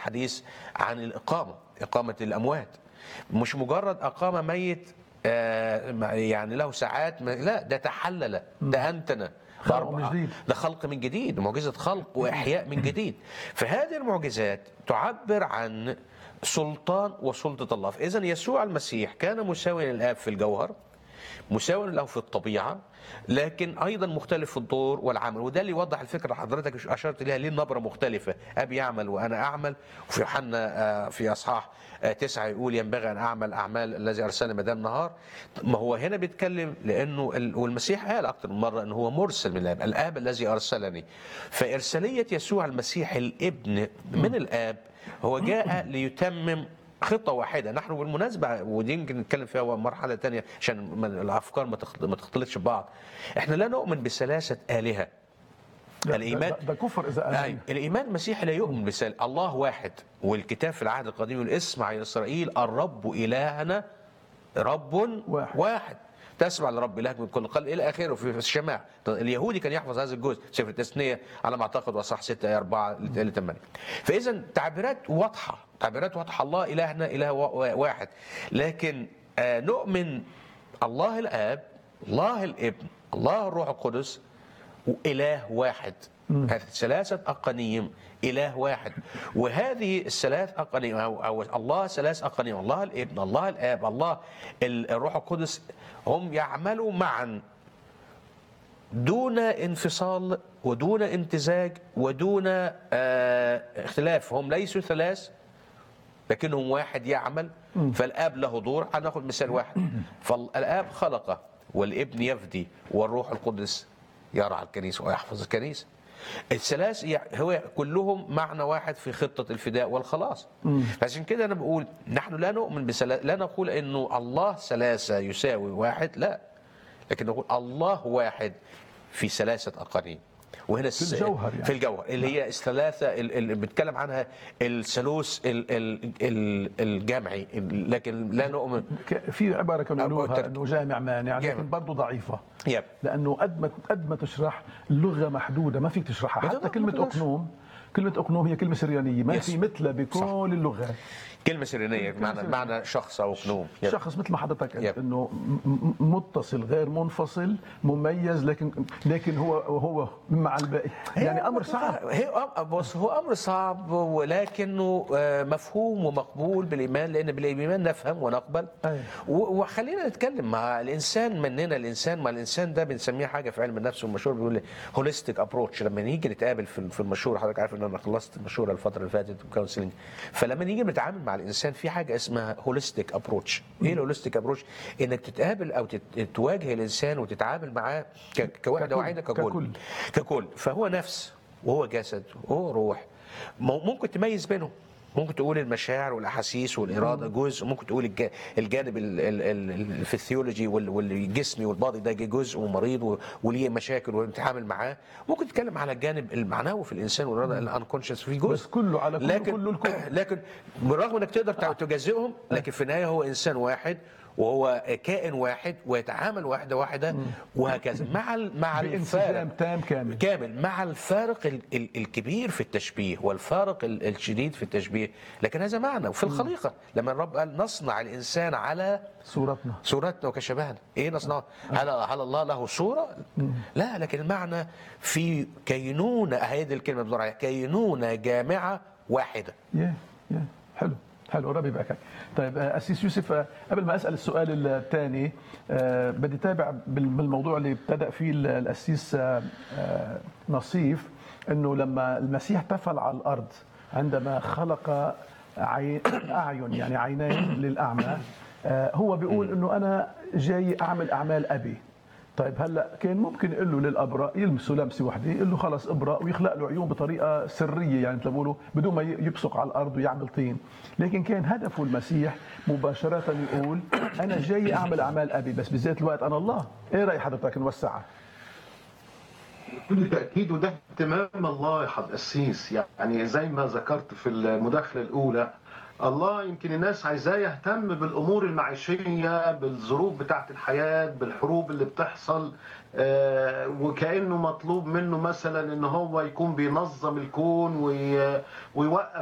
الحديث عن الإقامة إقامة الأموات مش مجرد أقامة ميت آه، ما- يعني له ساعات ما- لا ده تحلل ده أنتن خلق من جديد. ده خلق من جديد معجزة خلق وإحياء من جديد فهذه المعجزات تعبر عن سلطان وسلطة الله فإذا يسوع المسيح كان مساويا للآب في الجوهر مساوي له في الطبيعة لكن أيضا مختلف في الدور والعمل وده اللي يوضح الفكرة اللي حضرتك أشرت إليها ليه النبرة مختلفة أب يعمل وأنا أعمل وفي يوحنا آه، في أصحاح آه، تسعة يقول ينبغي أن أعمل أعمال الذي أرسلني مدام نهار ما هو هنا بيتكلم لأنه ال- والمسيح قال أكثر من مرة أنه هو مرسل من الآب الآب الذي أرسلني فإرسالية يسوع المسيح الابن من الآب هو جاء ليتمم خطة واحدة نحن بالمناسبة ودي يمكن نتكلم فيها مرحلة تانية عشان ما- الأفكار ما تخت- ما تختلطش ببعض احنا لا نؤمن بثلاثة آلهة ده- الإيمان ده, ده كفر اذا أي. امن الإيمان المسيحي لا يؤمن بسال الله واحد والكتاب في العهد القديم يقول اسمع يا إسرائيل الرب إلهنا رب واحد. واحد تسمع لرب إلهك من كل قلب إلى آخره في في الشماع اليهودي كان يحفظ هذا الجزء سفر التثنية على ما أعتقد وصح 6 آية 4 ل 8 فإذا تعبيرات واضحة تعبيرات واضحة الله إلهنا إله وا- واحد لكن آه، نؤمن الله الآب الله الابن الله الروح القدس وإله واحد هذه ثلاثة أقانيم إله واحد وهذه الثلاث أقانيم أو, أو الله ثلاث أقانيم الله الابن الله الآب الله ال- الروح القدس هم يعملوا معا دون انفصال ودون امتزاج ودون آه اختلاف هم ليسوا ثلاث لكنهم واحد يعمل فالاب له دور هناخد مثال واحد فالاب خلق والابن يفدي والروح القدس يرعى الكنيسه ويحفظ الكنيسه الثلاث يع- هو كلهم معنى واحد في خطه الفداء والخلاص فعشان كده انا بقول نحن لا نؤمن بثلاث لا نقول انه الله ثلاثه يساوي واحد لا لكن نقول الله واحد في ثلاثه اقانيم وهنا في الجوهر يعني. في الجوهر اللي هي الثلاثه ال- اللي بنتكلم عنها الثالوث ال- ال- ال- الجمعي لكن لا نؤمن ك- في عباره كانوا أو يقولوها تر- انه جامع مانع جامع. لكن برضه ضعيفه يب لانه قد ما قد ما تشرح اللغه محدوده ما فيك تشرحها ما حتى تقدر- كلمه ما تقدرش. اقنوم كلمه اقنوم هي كلمه سريانيه ما يس. في مثلها بكل اللغات كلمه سرينيه بمعنى سرينية. بمعنى شخص او كنوم يب. شخص مثل ما حضرتك قلت يب. انه م- م- متصل غير منفصل مميز لكن لكن هو هو مع الباقي يعني امر صعب هي أم- بص هو امر صعب ولكنه آه، مفهوم ومقبول بالايمان لان بالايمان نفهم ونقبل أيوة. و- وخلينا نتكلم مع الانسان مننا الانسان مع الانسان ده بنسميه حاجه في علم النفس والمشهور بيقول هوليستيك ابروتش لما نيجي نتقابل في في المشهور حضرتك عارف ان انا خلصت المشهوره الفتره اللي فاتت كونسلنج فلما نيجي نتعامل مع الانسان في حاجه اسمها هوليستيك ابروتش ايه الهوليستيك ابروتش انك تتقابل او تت- تواجه الانسان وتتعامل معاه ك- كوحده ككل. واحده ككل ككل. ككل فهو نفس وهو جسد وهو روح مو- ممكن تميز بينهم ممكن تقول المشاعر والاحاسيس والاراده جزء ممكن تقول الج- الجانب ال- ال- ال- ال- الفسيولوجي وال- والجسمي والباضي ده جزء ومريض و- وليه مشاكل ونتعامل معاه ممكن تتكلم على الجانب المعنوي في الانسان والاراده الانكونشس في جزء بس كله على كله لكن كله الكل لكن بالرغم انك تقدر تع- تجزئهم لكن في النهايه هو انسان واحد وهو كائن واحد ويتعامل واحده واحده وهكذا مع ال- مع الفارق بانسجام تام كامل كامل مع الفارق ال- ال- الكبير في التشبيه والفارق ال- الشديد في التشبيه لكن هذا معنى وفي الخليقه لما الرب قال نصنع الانسان على صورتنا صورتنا وكشبهنا ايه نصنع هل هل الله له صوره لا لكن المعنى في كينونه هذه الكلمه بدور عليها كينونه جامعه واحده يا يا حلو حلو ربي يباركك طيب آه، أسيس يوسف آه، قبل ما أسأل السؤال الثاني آه، بدي أتابع بال- بالموضوع اللي ابتدأ فيه ال- الأسيس آه، آه، نصيف أنه لما المسيح تفل على الأرض عندما خلق عي- أعين يعني عينين للأعمى آه، هو بيقول أنه أنا جاي أعمل أعمال أبي طيب هلا كان ممكن يقول له للابراء يلمسوا لمسه وحده يقول له خلص ابرأ ويخلق له عيون بطريقه سريه يعني مثل ما بيقولوا بدون ما يبصق على الارض ويعمل طين لكن كان هدفه المسيح مباشره يقول انا جاي اعمل اعمال ابي بس بذات الوقت انا الله ايه راي حضرتك نوسعها بكل تأكيد وده اهتمام الله يا حض قسيس يعني زي ما ذكرت في المداخلة الأولى الله يمكن الناس عايزاه يهتم بالأمور المعيشية بالظروف بتاعت الحياة بالحروب اللي بتحصل آه، وكأنه مطلوب منه مثلا إن هو يكون بينظم الكون وي- ويوقف